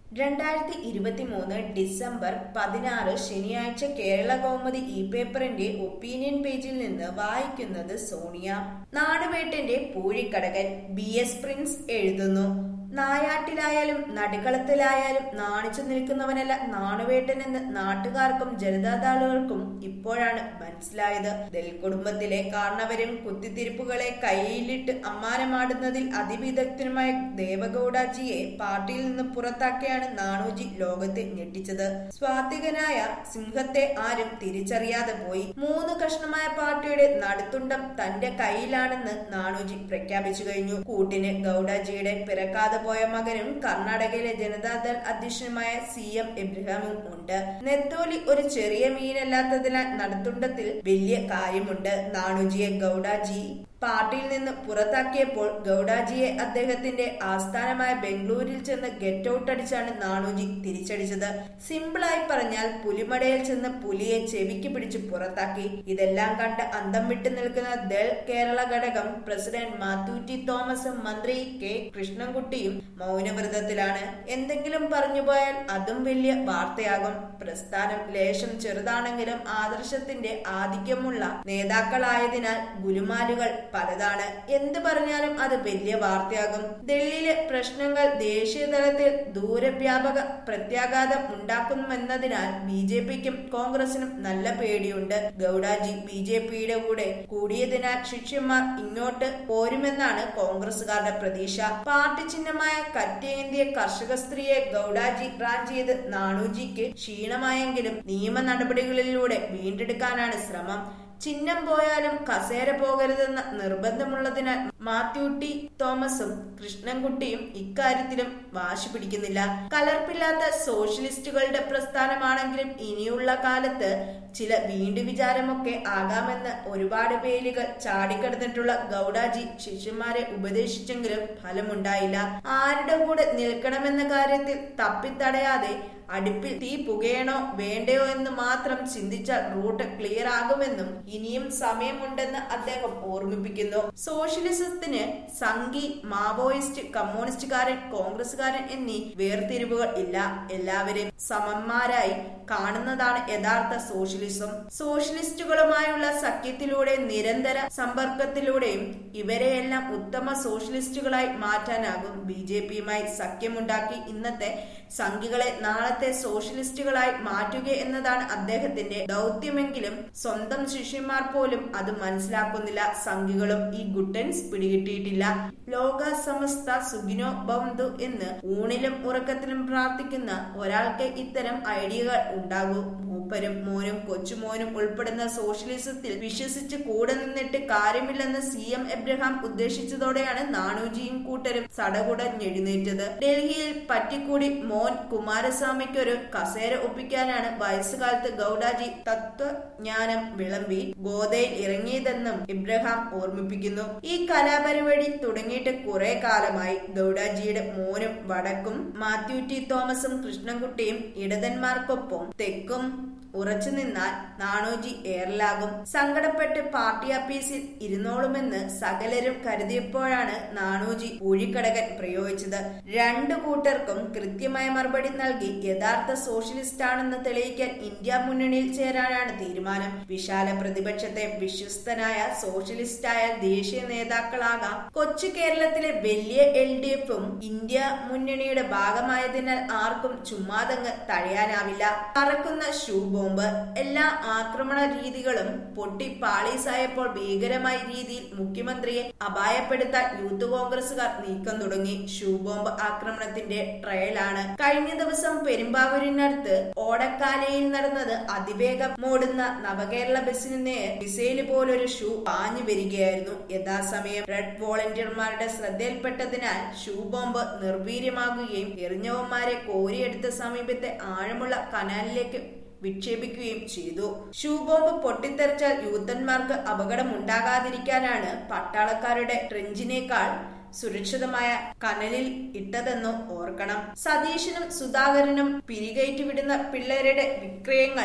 രണ്ടായിരത്തി ഇരുപത്തി മൂന്ന് ഡിസംബർ പതിനാറ് ശനിയാഴ്ച കേരള കൗമുദി ഇ പേപ്പറിന്റെ ഒപ്പീനിയൻ പേജിൽ നിന്ന് വായിക്കുന്നത് സോണിയ നാടുവേട്ടന്റെ പൂഴിക്കടകൻ ബി എസ് പ്രിൻസ് എഴുതുന്നു നായാട്ടിലായാലും നടുക്കളത്തിലായാലും നാണിച്ചു നിൽക്കുന്നവനല്ല നാണുവേട്ടനെന്ന് നാട്ടുകാർക്കും ജനതാദളുകൾക്കും ഇപ്പോഴാണ് മനസ്സിലായത് ദൽ കുടുംബത്തിലെ കാരണവരും കുത്തിത്തിരിപ്പുകളെ കയ്യിലിട്ട് അമ്മാനമാടുന്നതിൽ അതിവിദഗ്ധനുമായ ദേവഗൌഡാജിയെ പാർട്ടിയിൽ നിന്ന് പുറത്താക്കിയാണ് നാണുജി ലോകത്തെ ഞെട്ടിച്ചത് സ്വാത്വികനായ സിംഹത്തെ ആരും തിരിച്ചറിയാതെ പോയി മൂന്ന് കഷ്ണമായ പാർട്ടിയുടെ നടുത്തുണ്ടം തന്റെ കയ്യിലാണെന്ന് നാണുജി പ്രഖ്യാപിച്ചു കഴിഞ്ഞു കൂട്ടിന് ഗൌഡാജിയുടെ പിറക്കാതെ പോയ മകനും കർണാടകയിലെ ജനതാദൾ അധ്യക്ഷനുമായ സി എം എബ്രഹാമും ഉണ്ട് നെത്തോലി ഒരു ചെറിയ മീനല്ലാത്തതിനാൽ നടുത്തുണ്ടത്തിൽ വലിയ കാര്യമുണ്ട് നാണുജിയെ ഗൌഡാജി പാർട്ടിയിൽ നിന്ന് പുറത്താക്കിയപ്പോൾ ഗൌഡാജിയെ അദ്ദേഹത്തിന്റെ ആസ്ഥാനമായ ബംഗളൂരിൽ ചെന്ന് ഗെറ്റ് ഔട്ട് അടിച്ചാണ് നാണുജി തിരിച്ചടിച്ചത് സിമ്പിളായി പറഞ്ഞാൽ പുലിമടയിൽ ചെന്ന് പുലിയെ ചെവിക്ക് പിടിച്ച് പുറത്താക്കി ഇതെല്ലാം കണ്ട് അന്തം വിട്ടു നിൽക്കുന്ന ദൾ കേരള ഘടകം പ്രസിഡന്റ് മാത്യു ടി തോമസും മന്ത്രി കെ കൃഷ്ണൻകുട്ടിയും മൗനവ്രതത്തിലാണ് എന്തെങ്കിലും പറഞ്ഞു പോയാൽ അതും വലിയ വാർത്തയാകും പ്രസ്ഥാനം ലേശം ചെറുതാണെങ്കിലും ആദർശത്തിന്റെ ആധിക്യമുള്ള നേതാക്കളായതിനാൽ ഗുലുമാലുകൾ പലതാണ് എന്ത് പറഞ്ഞാലും അത് വലിയ വാർത്തയാകും ഡൽഹിയിലെ പ്രശ്നങ്ങൾ ദേശീയ തലത്തിൽ ദൂരവ്യാപക പ്രത്യാഘാതം ഉണ്ടാക്കുമെന്നതിനാൽ ബി ജെ പിക്കും കോൺഗ്രസിനും നല്ല പേടിയുണ്ട് ഗൌഡാജി ബി ജെ പിയുടെ കൂടെ കൂടിയതിനാൽ ശിഷ്യന്മാർ ഇങ്ങോട്ട് പോരുമെന്നാണ് കോൺഗ്രസുകാരുടെ പ്രതീക്ഷ പാർട്ടി ചിഹ്നമായ കറ്റേന്തിയ കർഷക സ്ത്രീയെ ഗൌഡാജി റാൻ ചെയ്ത് നാണുജിക്ക് ക്ഷീണമായെങ്കിലും നിയമ നടപടികളിലൂടെ വീണ്ടെടുക്കാനാണ് ശ്രമം ചിഹ്നം പോയാലും കസേര പോകരുതെന്ന നിർബന്ധമുള്ളതിനാൽ മാത്യു ടി തോമസും കൃഷ്ണൻകുട്ടിയും ഇക്കാര്യത്തിലും വാശി പിടിക്കുന്നില്ല കലർപ്പില്ലാത്ത സോഷ്യലിസ്റ്റുകളുടെ പ്രസ്ഥാനമാണെങ്കിലും ഇനിയുള്ള കാലത്ത് ചില വീണ്ടു വിചാരമൊക്കെ ആകാമെന്ന് ഒരുപാട് പേരുകൾ ചാടിക്കടന്നിട്ടുള്ള ഗൌഡാജി ശിഷ്യന്മാരെ ഉപദേശിച്ചെങ്കിലും ഫലമുണ്ടായില്ല ആരുടെ കൂടെ നിൽക്കണമെന്ന കാര്യത്തിൽ തപ്പിത്തടയാതെ അടുപ്പിൽ തീ പുകയണോ വേണ്ടയോ എന്ന് മാത്രം ചിന്തിച്ചാൽ റൂട്ട് ക്ലിയർ ആകുമെന്നും ഇനിയും സമയമുണ്ടെന്ന് അദ്ദേഹം ഓർമ്മിപ്പിക്കുന്നു സോഷ്യലിസത്തിന് സംഘി മാവോയിസ്റ്റ് കമ്മ്യൂണിസ്റ്റുകാരൻ കോൺഗ്രസുകാരൻ എന്നീ വേർതിരിവുകൾ ഇല്ല എല്ലാവരെയും സമന്മാരായി കാണുന്നതാണ് യഥാർത്ഥ സോഷ്യലിസം സോഷ്യലിസ്റ്റുകളുമായുള്ള സഖ്യത്തിലൂടെ നിരന്തര സമ്പർക്കത്തിലൂടെയും ഇവരെയെല്ലാം ഉത്തമ സോഷ്യലിസ്റ്റുകളായി മാറ്റാനാകും ബി ജെ പിയുമായി സഖ്യമുണ്ടാക്കി ഇന്നത്തെ സംഘികളെ നാളത്തെ സോഷ്യലിസ്റ്റുകളായി മാറ്റുക എന്നതാണ് അദ്ദേഹത്തിന്റെ ദൗത്യമെങ്കിലും സ്വന്തം ശിഷ്യന്മാർ പോലും അത് മനസ്സിലാക്കുന്നില്ല സംഘികളും ഈ ഗുട്ടൻസ് പിടികിട്ടിയിട്ടില്ല ലോക സമസ്ത സുഖിനോ ബന്ധു എന്ന് ഊണിലും ഉറക്കത്തിലും പ്രാർത്ഥിക്കുന്ന ഒരാൾക്ക് ഇത്തരം ഐഡിയകൾ ഉണ്ടാകൂ മൂപ്പരും മോനും കൊച്ചുമോനും ഉൾപ്പെടുന്ന സോഷ്യലിസത്തിൽ വിശ്വസിച്ച് കൂടെ നിന്നിട്ട് കാര്യമില്ലെന്ന് സി എം എബ്രഹാം ഉദ്ദേശിച്ചതോടെയാണ് നാണുജിയും കൂട്ടരും സടകുടഞ്ഞെഴുന്നേറ്റത് ഡൽഹിയിൽ പറ്റിക്കൂടി മോൻ കുമാരസ്വാമിക്കൊരു കസേര ഒപ്പിക്കാനാണ് വയസ്സുകാലത്ത് ഗൌഡാജി തത്വജ്ഞാനം വിളമ്പി ഗോതയിൽ ഇറങ്ങിയതെന്നും ഇബ്രഹാം ഓർമ്മിപ്പിക്കുന്നു ഈ കലാപരിപാടി തുടങ്ങിയിട്ട് കുറെ കാലമായി ഗൌഡാജിയുടെ മോനും വടക്കും മാത്യു ടി തോമസും കൃഷ്ണൻകുട്ടിയും ഇടതന്മാർക്കൊപ്പം തെക്കും ഉറച്ചു നിന്നാൽ നാണോജി ഏറലാകും സങ്കടപ്പെട്ട് പാർട്ടി ആഫീസിൽ ഇരുന്നോളുമെന്ന് സകലരും കരുതിയപ്പോഴാണ് നാണോജി പൂഴിക്കടകൻ പ്രയോഗിച്ചത് രണ്ടു കൂട്ടർക്കും കൃത്യമായ മറുപടി നൽകി യഥാർത്ഥ സോഷ്യലിസ്റ്റ് ആണെന്ന് തെളിയിക്കാൻ ഇന്ത്യ മുന്നണിയിൽ ചേരാനാണ് തീരുമാനം വിശാല പ്രതിപക്ഷത്തെ വിശ്വസ്തനായ സോഷ്യലിസ്റ്റായ ദേശീയ നേതാക്കളാകാം കൊച്ചു കേരളത്തിലെ വലിയ എൽ ഡി എഫും ഇന്ത്യ മുന്നണിയുടെ ഭാഗമായതിനാൽ ആർക്കും ചുമ്മാതങ്ങ് തഴയാനാവില്ല പറക്കുന്ന ഷൂ ബോംബ് എല്ലാ ആക്രമണ രീതികളും പൊട്ടി പാളീസായപ്പോൾ ഭീകരമായ രീതിയിൽ മുഖ്യമന്ത്രിയെ അപായപ്പെടുത്താൻ യൂത്ത് കോൺഗ്രസുകാർ നീക്കം തുടങ്ങി ഷൂ ബോംബ് ആക്രമണത്തിന്റെ ട്രയലാണ് കഴിഞ്ഞ ദിവസം പെരുമ്പാവൂരിനടുത്ത് ഓടക്കാലയിൽ നടന്നത് അതിവേഗം മോടുന്ന നവകേരള ബസിന് നേർ മിസൈല് പോലൊരു ഷൂ പാഞ്ഞു വരികയായിരുന്നു യഥാസമയം റെഡ് വോളണ്ടിയർമാരുടെ ശ്രദ്ധയിൽപ്പെട്ടതിനാൽ ഷൂ ബോംബ് നിർവീര്യമാകുകയും എറിഞ്ഞവന്മാരെ കോരിയെടുത്ത സമീപത്തെ ആഴമുള്ള കനാലിലേക്ക് വിക്ഷേപിക്കുകയും ചെയ്തു ഷൂ ബോംബ് പൊട്ടിത്തെറിച്ചാൽ യൂത്തന്മാർക്ക് അപകടമുണ്ടാകാതിരിക്കാനാണ് പട്ടാളക്കാരുടെ ട്രെഞ്ചിനേക്കാൾ സുരക്ഷിതമായ കനലിൽ ഇട്ടതെന്ന് ഓർക്കണം സതീശനും സുധാകരനും പിരികയറ്റിവിടുന്ന പിള്ളേരുടെ വിക്രയങ്ങൾ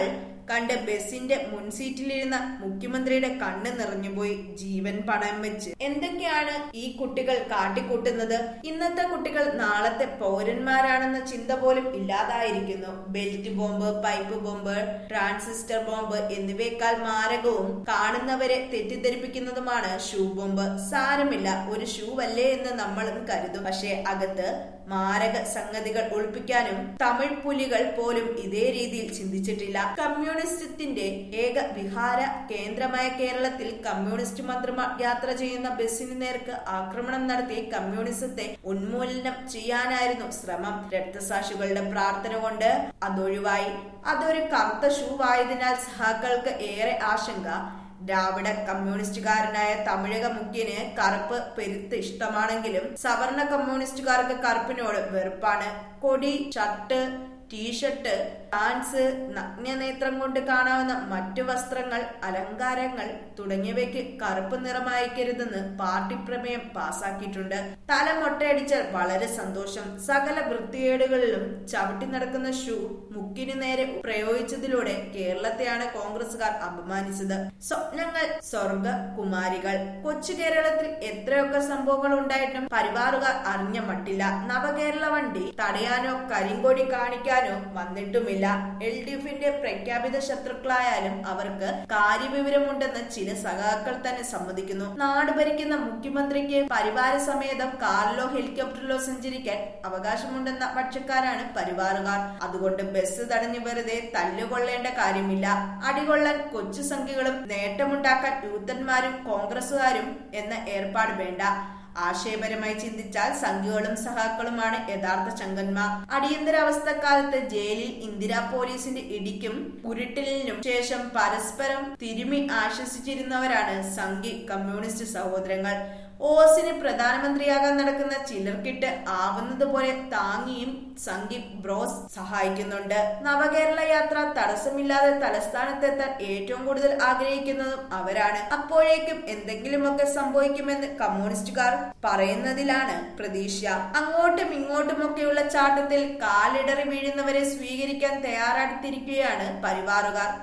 കണ്ട് ബസിന്റെ മുൻസീറ്റിലിരുന്ന മുഖ്യമന്ത്രിയുടെ കണ്ണ് നിറഞ്ഞുപോയി ജീവൻ പണയം വെച്ച് എന്തൊക്കെയാണ് ഈ കുട്ടികൾ കാട്ടിക്കൂട്ടുന്നത് ഇന്നത്തെ കുട്ടികൾ നാളത്തെ പൗരന്മാരാണെന്ന ചിന്ത പോലും ഇല്ലാതായിരിക്കുന്നു belt bomb pipe bomb transistor bomb എന്നിവയേക്കാൾ മാരകവും കാണുന്നവരെ തെറ്റിദ്ധരിപ്പിക്കുന്നതുമാണ് ഷൂ ബോംബ് സാരമില്ല ഒരു ഷൂ അല്ലേ എന്ന് നമ്മളും കരുതും പക്ഷേ അകത്ത് മാരക സംഗതികൾ ഒളിപ്പിക്കാനും തമിഴ് പുലികൾ പോലും ഇതേ രീതിയിൽ ചിന്തിച്ചിട്ടില്ല കമ്മ്യൂണിസത്തിന്റെ ഏക വിഹാര കേന്ദ്രമായ കേരളത്തിൽ കമ്മ്യൂണിസ്റ്റ് മന്ത്രിമാർ യാത്ര ചെയ്യുന്ന ബസ്സിന് നേർക്ക് ആക്രമണം നടത്തി കമ്മ്യൂണിസത്തെ ഉന്മൂലനം ചെയ്യാനായിരുന്നു ശ്രമം രക്തസാക്ഷികളുടെ പ്രാർത്ഥന കൊണ്ട് അതൊഴിവായി അതൊരു കറുത്ത ഷൂ ആയതിനാൽ സഹാക്കൾക്ക് ഏറെ ആശങ്ക ദ്രാവിഡ കമ്മ്യൂണിസ്റ്റുകാരനായ തമിഴക മുഖ്യന് കറുപ്പ് പെരുത്ത് ഇഷ്ടമാണെങ്കിലും സവർണ കമ്മ്യൂണിസ്റ്റുകാർക്ക് കറുപ്പിനോട് വെറുപ്പാണ് കൊടി ഷർട്ട് ടീഷർട്ട് പാൻസ് നഗ്നനേത്രം കൊണ്ട് കാണാവുന്ന മറ്റു വസ്ത്രങ്ങൾ അലങ്കാരങ്ങൾ തുടങ്ങിയവയ്ക്ക് കറുപ്പ് നിറമായിരിക്കരുതെന്ന് പാർട്ടി പ്രമേയം പാസാക്കിയിട്ടുണ്ട് തല മൊട്ടയടിച്ചാൽ വളരെ സന്തോഷം സകല വൃത്തികേടുകളിലും ചവിട്ടി നടക്കുന്ന ഷൂ മുക്കിന് നേരെ പ്രയോഗിച്ചതിലൂടെ കേരളത്തെയാണ് കോൺഗ്രസുകാർ അപമാനിച്ചത് സ്വപ്നങ്ങൾ സ്വർഗ കുമാരികൾ കൊച്ചു കേരളത്തിൽ എത്രയൊക്കെ സംഭവങ്ങൾ ഉണ്ടായിട്ടും പരിവാറുകാർ അറിഞ്ഞ മട്ടില്ല നവകേരള വണ്ടി തടയാനോ കരിങ്കൊടി കാണിക്കാനോ വന്നിട്ടുമില്ല എൽ ഡി എഫിന്റെ പ്രഖ്യാപിത ശത്രുക്കളായാലും അവർക്ക് കാര്യവിവരമുണ്ടെന്ന് ചില സഖാക്കൾ തന്നെ സമ്മതിക്കുന്നു നാട് ഭരിക്കുന്ന മുഖ്യമന്ത്രിക്ക് പരിവാര സമേതം കാറിലോ ഹെലികോപ്റ്ററിലോ സഞ്ചരിക്കാൻ അവകാശമുണ്ടെന്ന പക്ഷക്കാരാണ് പരിവാറുകാർ അതുകൊണ്ട് ബസ് തടഞ്ഞു വെറുതെ തല്ലുകൊള്ളേണ്ട കാര്യമില്ല അടികൊള്ളാൻ കൊച്ചു സംഖ്യകളും നേട്ടമുണ്ടാക്കാൻ യൂത്തന്മാരും കോൺഗ്രസുകാരും എന്ന ഏർപ്പാട് വേണ്ട ആശയപരമായി ചിന്തിച്ചാൽ സംഘികളും സഹാക്കളുമാണ് യഥാർത്ഥ ചങ്കന്മാർ അടിയന്തരാവസ്ഥക്കാലത്ത് ജയിലിൽ ഇന്ദിരാ പോലീസിന്റെ ഇടിക്കും ഉരുട്ടലിനും ശേഷം പരസ്പരം തിരുമി ആശ്വസിച്ചിരുന്നവരാണ് സംഘി കമ്മ്യൂണിസ്റ്റ് സഹോദരങ്ങൾ ഓസിന് പ്രധാനമന്ത്രിയാകാൻ നടക്കുന്ന ചിലർക്കിട്ട് ആവുന്നത് പോലെ താങ്ങിയും സംഘി ബ്രോസ് സഹായിക്കുന്നുണ്ട് നവകേരള യാത്ര തടസ്സമില്ലാതെ തലസ്ഥാനത്തെത്താൻ ഏറ്റവും കൂടുതൽ ആഗ്രഹിക്കുന്നതും അവരാണ് അപ്പോഴേക്കും എന്തെങ്കിലുമൊക്കെ സംഭവിക്കുമെന്ന് കമ്മ്യൂണിസ്റ്റുകാർ പറയുന്നതിലാണ് പ്രതീക്ഷ അങ്ങോട്ടും ഇങ്ങോട്ടുമൊക്കെയുള്ള ചാട്ടത്തിൽ കാലിടറി വീഴുന്നവരെ സ്വീകരിക്കാൻ തയ്യാറെടുത്തിരിക്കുകയാണ് പരിവാറുകാർ